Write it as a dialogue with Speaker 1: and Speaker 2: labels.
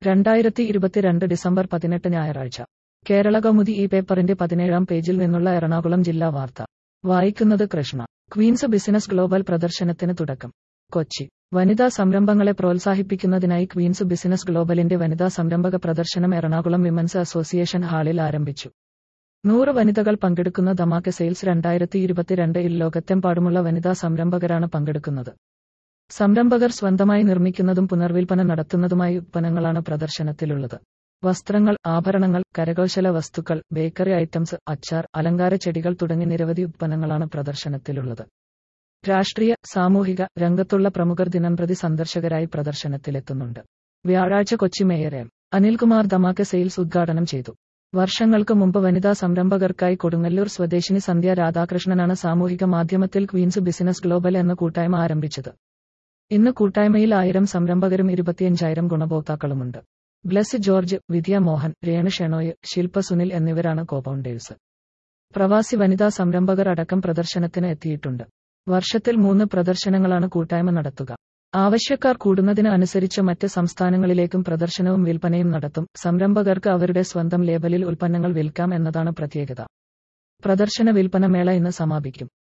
Speaker 1: രണ്ടായിരത്തി ഇരുപത്തിരണ്ട് ഡിസംബർ പതിനെട്ട് ഞായറാഴ്ച കേരള കൗമുദി ഈ പേപ്പറിന്റെ പതിനേഴാം പേജിൽ നിന്നുള്ള എറണാകുളം ജില്ലാ വാർത്ത വായിക്കുന്നത് കൃഷ്ണ ക്വീൻസ് ബിസിനസ് ഗ്ലോബൽ പ്രദർശനത്തിന് തുടക്കം കൊച്ചി വനിതാ സംരംഭങ്ങളെ പ്രോത്സാഹിപ്പിക്കുന്നതിനായി ക്വീൻസ് ബിസിനസ് ഗ്ലോബലിന്റെ വനിതാ സംരംഭക പ്രദർശനം എറണാകുളം വിമൻസ് അസോസിയേഷൻ ഹാളിൽ ആരംഭിച്ചു നൂറ് വനിതകൾ പങ്കെടുക്കുന്ന ധമാക സെയിൽസ് രണ്ടായിരത്തി ഇരുപത്തിരണ്ടിൽ ലോകത്തെമ്പാടുമുള്ള വനിതാ സംരംഭകരാണ് പങ്കെടുക്കുന്നത് സംരംഭകർ സ്വന്തമായി നിർമ്മിക്കുന്നതും പുനർവിൽപ്പന നടത്തുന്നതുമായ ഉത്പന്നങ്ങളാണ് പ്രദർശനത്തിലുള്ളത് വസ്ത്രങ്ങൾ ആഭരണങ്ങൾ കരകൗശല വസ്തുക്കൾ ബേക്കറി ഐറ്റംസ് അച്ചാർ അലങ്കാര ചെടികൾ തുടങ്ങി നിരവധി ഉത്പന്നങ്ങളാണ് പ്രദർശനത്തിലുള്ളത് രാഷ്ട്രീയ സാമൂഹിക രംഗത്തുള്ള പ്രമുഖർ ദിനംപ്രതി സന്ദർശകരായി പ്രദർശനത്തിലെത്തുന്നുണ്ട് വ്യാഴാഴ്ച Kochi mayor M Anilkumar Dhamaka sales ഉദ്ഘാടനം ചെയ്തു വർഷങ്ങൾക്ക് മുമ്പ് വനിതാ സംരംഭകർക്കായി കൊടുങ്ങല്ലൂർ സ്വദേശിനി സന്ധ്യ രാധാകൃഷ്ണനാണ് സാമൂഹിക മാധ്യമത്തിൽ ക്വീൻസ് ബിസിനസ് ഗ്ലോബൽ എന്ന കൂട്ടായ്മ ആരംഭിച്ചത് ഇന്ന് കൂട്ടായ്മയിൽ ആയിരം സംരംഭകരും ഇരുപത്തിയഞ്ചായിരം ഗുണഭോക്താക്കളുമുണ്ട് ബ്ലെസ് ജോർജ് വിദ്യ മോഹൻ രേണു ഷെണോയ് ശില്പ സുനിൽ എന്നിവരാണ് കോപൗണ്ടേഴ്സ് പ്രവാസി വനിതാ സംരംഭകർ അടക്കം പ്രദർശനത്തിന് എത്തിയിട്ടുണ്ട് വർഷത്തിൽ മൂന്ന് പ്രദർശനങ്ങളാണ് കൂട്ടായ്മ നടത്തുക ആവശ്യക്കാർ കൂടുന്നതിന് അനുസരിച്ച് മറ്റ് സംസ്ഥാനങ്ങളിലേക്കും പ്രദർശനവും വിൽപ്പനയും നടത്തും സംരംഭകർക്ക് അവരുടെ സ്വന്തം ലേബലിൽ ഉൽപ്പന്നങ്ങൾ വിൽക്കാം എന്നതാണ് പ്രത്യേകത പ്രദർശന വിൽപ്പന മേള ഇന്ന് സമാപിക്കും